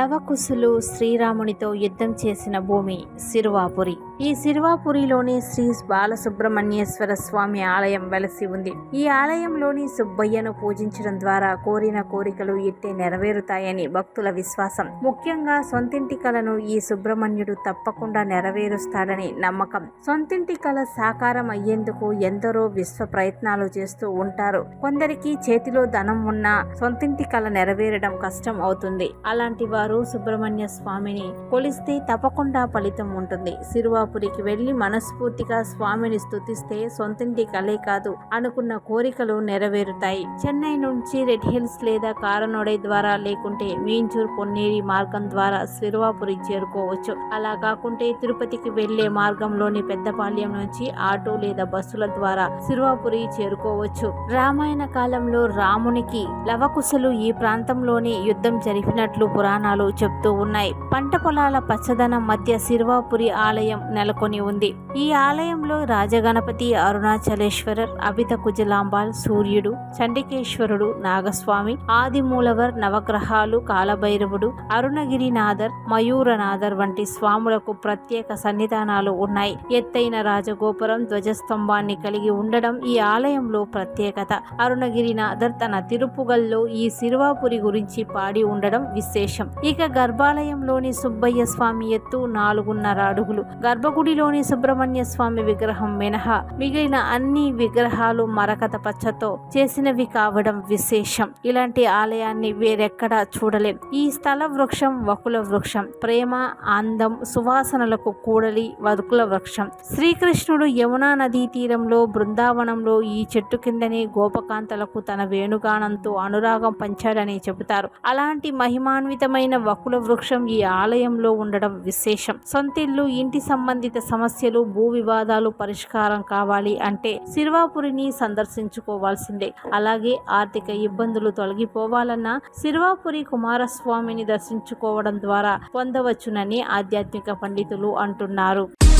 లవకుశులు శ్రీరామునితో యుద్ధం చేసిన భూమి సిరువాపురి ఈ సిరువాపురిలోని శ్రీ బాలసుబ్రహ్మణ్యేశ్వర స్వామి ఆలయం వెలసి ఉంది ఈ ఆలయంలోని సుబ్బయ్యను పూజించడం ద్వారా కోరిన కోరికలు ఇట్టే నెరవేరుతాయని భక్తుల విశ్వాసం ముఖ్యంగా సొంతింటి కలను ఈ సుబ్రహ్మణ్యుడు తప్పకుండా నెరవేరుస్తాడని నమ్మకం సొంతింటి కల సాకారం అయ్యేందుకు ఎందరో విశ్వ ప్రయత్నాలు చేస్తూ ఉంటారు కొందరికి చేతిలో ధనం ఉన్నా సొంతింటి కల నెరవేరడం కష్టం అవుతుంది అలాంటి వారు సుబ్రహ్మణ్య స్వామిని కొలిస్తే తప్పకుండా ఫలితం ఉంటుంది సిరువాపురికి వెళ్లి మనస్ఫూర్తిగా స్వామిని స్తుతిస్తే సొంతింటి కలే కాదు అనుకున్న కోరికలు నెరవేరుతాయి చెన్నై నుంచి రెడ్ హిల్స్ లేదా కారనోడై ద్వారా లేకుంటే మీంచూర్ పొన్నేరి మార్గం ద్వారా సిరువాపురి చేరుకోవచ్చు అలా కాకుంటే తిరుపతికి వెళ్లే మార్గంలోని పెద్దపాళ్యం నుంచి ఆటో లేదా బస్సుల ద్వారా సిరువాపురి చేరుకోవచ్చు రామాయణ కాలంలో రామునికి లవకుశలు ఈ ప్రాంతంలోని యుద్ధం జరిపినట్లు పురాణాలు చెప్తూ ఉన్నాయి పంట పొలాల పచ్చదనం మధ్య సిరువాపురి ఆలయం నెలకొని ఉంది ఈ ఆలయంలో రాజగణపతి అరుణాచలేశ్వరర్ అభిత కుజలాంబాల్ సూర్యుడు చండికేశ్వరుడు నాగస్వామి ఆదిమూలవర్ నవగ్రహాలు కాలభైరవుడు అరుణగిరినాథర్ మయూరనాథర్ వంటి స్వాములకు ప్రత్యేక సన్నిధానాలు ఉన్నాయి ఎత్తైన రాజగోపురం ధ్వజస్తంభాన్ని కలిగి ఉండడం ఈ ఆలయంలో ప్రత్యేకత అరుణగిరినాథర్ తన తిరుపుగల్లో ఈ సిరువాపురి గురించి పాడి ఉండడం విశేషం ఇక గర్భాలయంలోని సుబ్బయ్య స్వామి ఎత్తు నాలుగున్నర అడుగులు గర్భగుడిలోని సుబ్రహ్మణ్య స్వామి విగ్రహం మినహా మిగిలిన అన్ని విగ్రహాలు మరకత పచ్చతో చేసినవి కావడం విశేషం ఇలాంటి ఆలయాన్ని వేరెక్కడా చూడలేం ఈ స్థల వృక్షం వకుల వృక్షం ప్రేమ అందం సువాసనలకు కూడలి వకుల వృక్షం శ్రీకృష్ణుడు యమునా నదీ తీరంలో బృందావనంలో ఈ చెట్టు కిందనే గోపకాంతలకు తన వేణుగానంతో అనురాగం పంచాడని చెబుతారు అలాంటి మహిమాన్వితమైన వకుల వృక్షం ఈ ఆలయంలో ఉండడం విశేషం సొంతిల్లు ఇంటి సంబంధిత సమస్యలు భూ వివాదాలు పరిష్కారం కావాలి అంటే సిరువాపురిని సందర్శించుకోవాల్సిందే అలాగే ఆర్థిక ఇబ్బందులు తొలగిపోవాలన్నా సిరువాపురి కుమారస్వామిని దర్శించుకోవడం ద్వారా పొందవచ్చునని ఆధ్యాత్మిక పండితులు అంటున్నారు